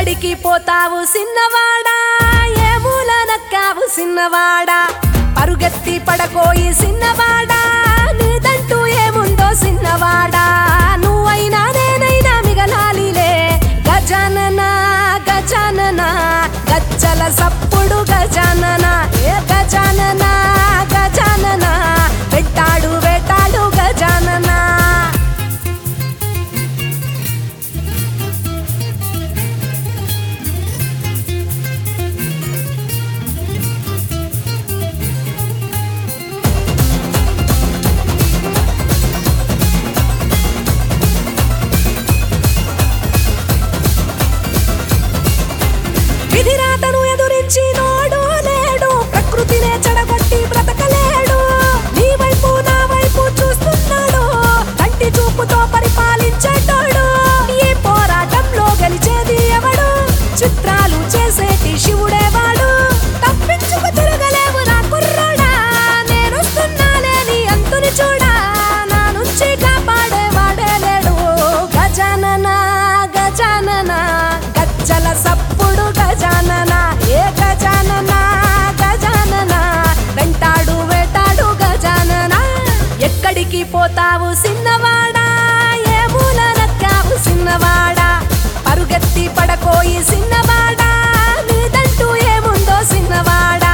ఎక్కడికి పోతావు సిన్నవాడా ఏ మూల నక్కావు సిన్నవాడా పరుగెత్తి పడకోయి సిన్నవాడా నీదంటూ ఏముందో సిన్నవాడా నువ్వైనా నేనైనా మిగలాలిలే గజానన గజానన గజ్జల సప్పుడు గజానన ఏ గజానన గజానన వెట్టాడు వేటాడు గజానన విధిరాతను ఎదురించి నోడు లేడు ప్రకృతినే చెడగొట్టి బ్రతకలేడు నీ వైపు నా వైపు చూస్తున్నాడు కంటి చూపుతో పరిపాలించేటోడు ఈ పోరాటంలో గెలిచేది ఎవడు చిత్రాలు చేసేటి శివుడే వాడు తప్పించుకు తిరగలేవు నా కుర్రోడా నేనొస్తున్నాలే నీ అంతుని చూడా నా నుంచి కాపాడేవాడే లేడు గజానన గజానన గజ్జల సప్పుడు గజానన ఏ గజానన గజానన వెంటాడు వేటాడు గజానన ఎక్కడికి పోతావు సిన్నవాడా ఏ మూల నక్కావు సిన్నవాడా పరుగెత్తి పడకోయి సిన్నవాడా నీదంటూ ఏముందో సిన్నవాడా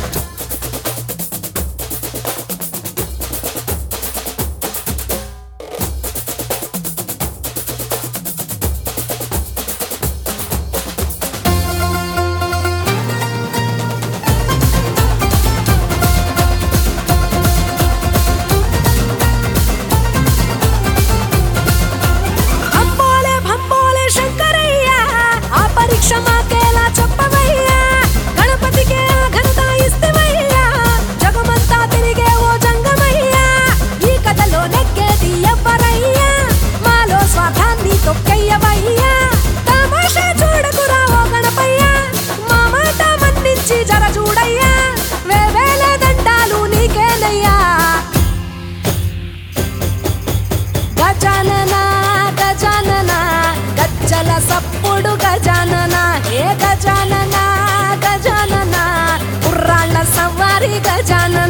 అంబోలే భంబోలే శంకరయ్య ఆ పరీక్ష మాకేలా చెప్పవయ్యా గణపతికే ఆ ఘనత ఇస్తవయ్యా జగమంతా తిరిగే ఓ జంగమయ్యా ఈ కథలో నెగ్గేది ఎవ్వరయ్యా మాలో స్వార్థాన్ని తొక్కయ్యవయ్యా తమాషా చూడకురా ఓ గణపయ్యా మా మాట మన్నించి జర చూడయ్యా వేవేల దండాలు నీకేనయ్యా గజానన గజానన గజ్జల సప్పుడు గజానన ఏ గజానన గజానన కుర్రాళ్ళ సవారి గజానన